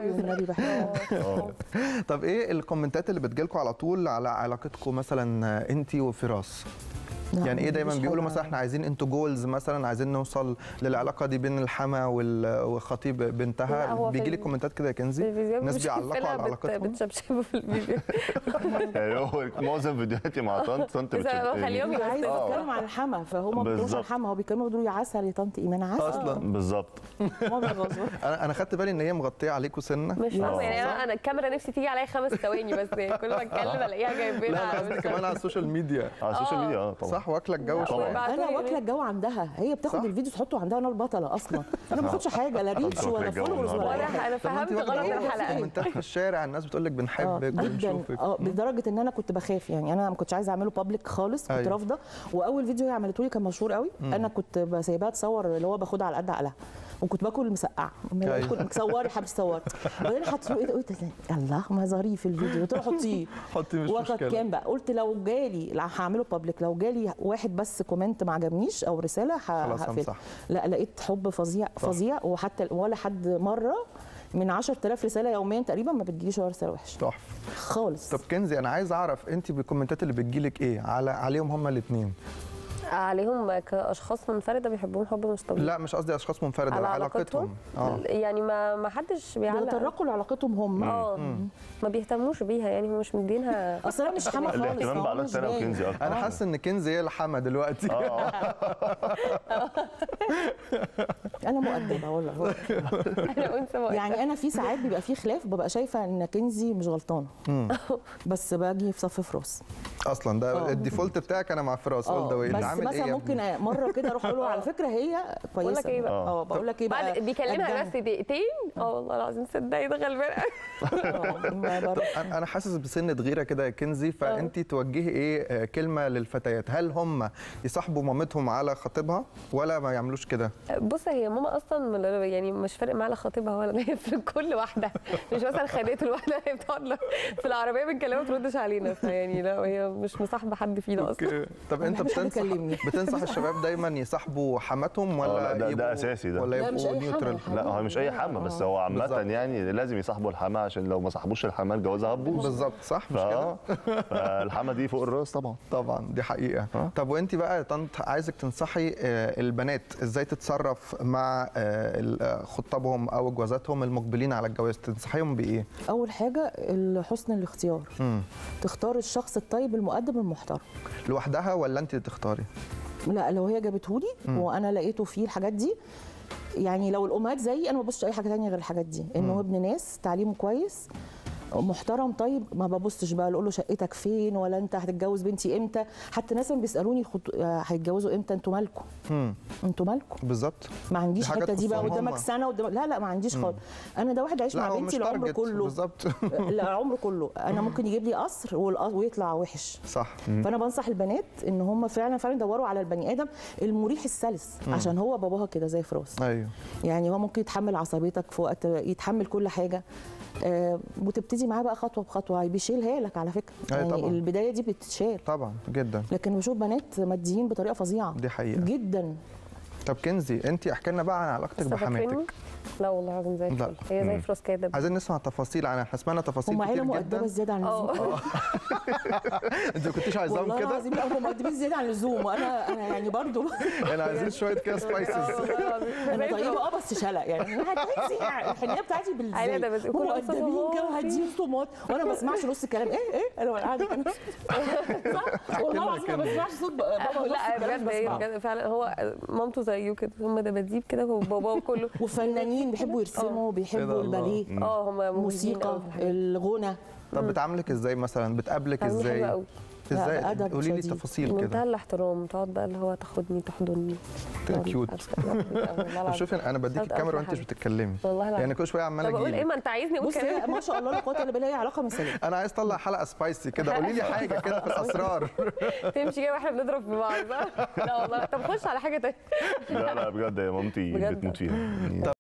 والنبي بحبه اه طب ايه الكومنتات اللي بتجيلكوا على طول على علاقتكم مثلا انت وفراس لا، يعني ايه دايما مفيش بيقولوا حاجة. مثلا احنا عايزين انتوا جولز مثلا عايزين نوصل للعلاقه دي بين الحما وال- وخطيب لا، بنتها هو في بيجي لي ال- كومنتات كده يا كنزي الفيديوهات الناس مش بيعلقوا شايفينها على بت- علاقتهم بتشبشبوا في الفيديو يعني هو معظم فيديوهاتي مع طنط طنط بس أنا بتشوف- بخليهم هي عايزه آه. بيتكلم عن الحما فهم ما بيقولوش عن بالظبط. الحما هو بيتكلموا بيقولوا يا عسل يا طنط ايمان عسل اصلا بالظبط هما بيغصبوا. انا انا خدت بالي ان هي مغطيه عليكم سنه مش فاهمه آه. يعني انا انا الكاميرا نفسي تيجي عليا خمس ثواني بس يعني كل ما اتكلم الاقيها لا جايبينها انا على قصدي كمان على السوشيال ميديا على السوشيال آه. ميديا اه طبعا صح واكله الجو طبعاً. شويه بعتولي انا واكله ليه؟ الجو عندها هي بتاخد صح. الفيديو تحطه عندها انا البطله اصلا انا ما باخدش حاجه لا ريتش واكلة ولا الجو فولورز ولا النهاردة. اي حاجه انا طب ما فهمت انت واخدة غلط جو في الحلقه كومنتات في الشارع الناس بتقول لك اه بنحبك جدا بنشوفك اه لدرجه ان انا كنت بخاف يعني انا ما كنتش عايزه اعمله بابليك خالص كنت أيوة. رافضه واول فيديو هي عملته لي كان مشهور قوي انا كنت سايباها تصور اللي هو باخدها على قد عقلها وكنت باكل مسقعه أما أيوة. كنت صوري حبيبتي صوري بعدين حطيته ايه ده قلت الله ما ظريف الفيديو قلت له حطيه حطي مش وقد مشكله كان بقى قلت لو جالي لا هعمله بابليك لو جالي واحد بس كومنت ما عجبنيش او رساله ه- خلاص هقفل همسح. لا لقيت حب فظيع فظيع وحتى ولا حد مره من 10000 رساله يوميا تقريبا ما بتجيليش ولا رساله وحشه تحفه خالص طب كنزي انا عايز اعرف انت بالكومنتات اللي بتجيلك ايه على عليهم هما الاثنين عليهم كاشخاص منفرده بيحبوهم حب مش طبيعي لا مش قصدي اشخاص منفرده على علاقتهم اه يعني ما ما حدش بيعلق بيتطرقوا لعلاقتهم هم اه ما بيهتموش بيها يعني هم مش مدينها اصل انا مش حما خالص الاهتمام فهو بعلاقتي مش انا باين. وكنزي اكتر انا حاسس ان كنزي هي الحما دلوقتي اه انا مؤدبه والله انا انثى مؤدبة. يعني انا في ساعات بيبقى في خلاف ببقى شايفه ان كنزي مش غلطانه بس باجي في صف فراس اصلا ده آه. الديفولت بتاعك انا مع فراس اول ذا اه واي بس عامل ايه مثلا يا ممكن ابني؟ مره كده اروح اقول له على فكره هي كويسه لك إيه بقى؟ اه بقول لك ايه بقى بعد بيكلمها قدها. بس دقيقتين اه والله العظيم صدقي ده غلبان آه، ما بروح. انا أنا حاسس بسنه غيره كده يا كنزي فانت توجهي ايه آه، كلمه للفتيات هل هم يصاحبوا مامتهم على خطيبها ولا ما يعملوش كده بص هي ماما اصلا من- يعني مش فارق معاها لا خطيبها ولا هي في كل واحده مش مثلا خدته الواحده هي بتقعد له في العربيه بنكلمها ما تردش علينا فيعني لا هي مش مصاحبه حد فينا اصلا اوكي طب انت بحبش حد بتنصح يكلمني. بتنصح الشباب دايما يصاحبوا حماتهم آه، ولا لا، ده- ده يبقوا- أساسي ده. ولا لا، مش يبقوا أي حما، نيوترال الحما. لا هو مش اي حما بس هو عامه بالظبط. يعني لازم يصاحبوا الحما عشان لو ما صاحبوش الحما الجوازه هتبوظ بالظبط صح مش كده فاه فالحما دي فوق الراس طبعا طبعا دي حقيقه آه. طب وانت بقى يا طنط عايزك تنصحي آه، البنات ازاي تتصرف مع آه، ال- آه، خطابهم او جوازاتهم المقبلين على الجواز تنصحيهم بايه اول حاجه حسن الاختيار مم. تختار الشخص الطيب المؤدب المحترم لوحدها ولا انت تختاري لا لو هي جابتهولي وانا لقيته فيه الحاجات دي يعني لو الامهات زيي انا ما ببصش اي حاجه تانية غير الحاجات دي انه هو ابن ناس تعليمه كويس محترم طيب ما ببصش بقى اقول له شقتك فين ولا انت هتتجوز بنتي امتى حتى ناس بيسالوني خط... هيتجوزوا امتى انتوا مالكم مم. انتوا مالكم بالظبط ما عنديش دي حاجة الحته دي بقى تخصهم قدامك هم. سنه قدام لا لا ما عنديش خالص انا ده واحد عايش لا مع هو بنتي مش العمر تارجت كله بالظبط لا العمر كله انا ممكن يجيب لي قصر والق- ويطلع وحش صح فانا بنصح البنات ان هم فعلا فعلا يدوروا على البني ادم المريح السلس عشان هو باباها كده زي فراس ايوه يعني هو ممكن يتحمل عصبيتك في وقت يتحمل كل حاجه آه وتبتدي معاه بقى خطوه بخطوه بيشيلها لك على فكره أي يعني طبعاً. البدايه دي بتتشال طبعا جدا لكن بشوف بنات ماديين بطريقه فظيعه دي حقيقة. جدا طب كنزي انت احكي لنا بقى عن علاقتك لسه فاكريني؟ بحماتك لا والله العظيم زي لا. الفل هي زي فراس كده عايزين نسمع تفاصيل عنها احنا سمعنا تفاصيل هم كتير عيله مؤدبه جدا زياده عن اه اللزوم انت ما كنتيش عايزاهم والله كده العظيم لا هم مؤدبين زياده عن اللزوم وانا انا يعني برضو احنا عايزين شويه كده اه سبايسز والله العظيم انا زي طيبه فراس. اه بس شلق يعني انا هتحسي الحنيه بتاعتي عيلة ده بس بالزيت يكون مؤدبين أبسط كده طماط. وهاديين طماط وانا ما بسمعش نص الكلام ايه ايه انا قاعده كده صح والله العظيم ما بسمعش صوت بابا نص لا الكلام بجد هي بسمعه. بجد فعلا هو مامته زيه كده هم دباديب كده وباباه كله وفنانين بيحبوا يرسموا إيه ده بيحبوا الله. الباليه اه هم الموسيقى الغنى طب بتعاملك ازاي مثلا بتقابلك بتعاملني حلو ازاي قوي. لا، ازاي بأدب قولي لي شديد. تفاصيل منتهى كده الاحترام تقعد بقى اللي هو تاخدني تحضني كيوت. طب شوف شوفي انا بديك قلت الكاميرا أحلى وانت مش حاجة. بتتكلمي والله العظيم. يعني كل شويه عماله طب اقول ايه اجيلك ما انت عايزني اقول بص هي كلام ما شاء الله لا قوه الا بالله هي علاقه مثاليه انا عايز اطلع حلقه سبايسي كده قولي لي حاجه كده في الاسرار تمشي كده واحنا بنضرب في بعض صح؟ لا والله طب خش على حاجه تانيه لا لا بجد يا مامتي بجد. بتموت فيها يعني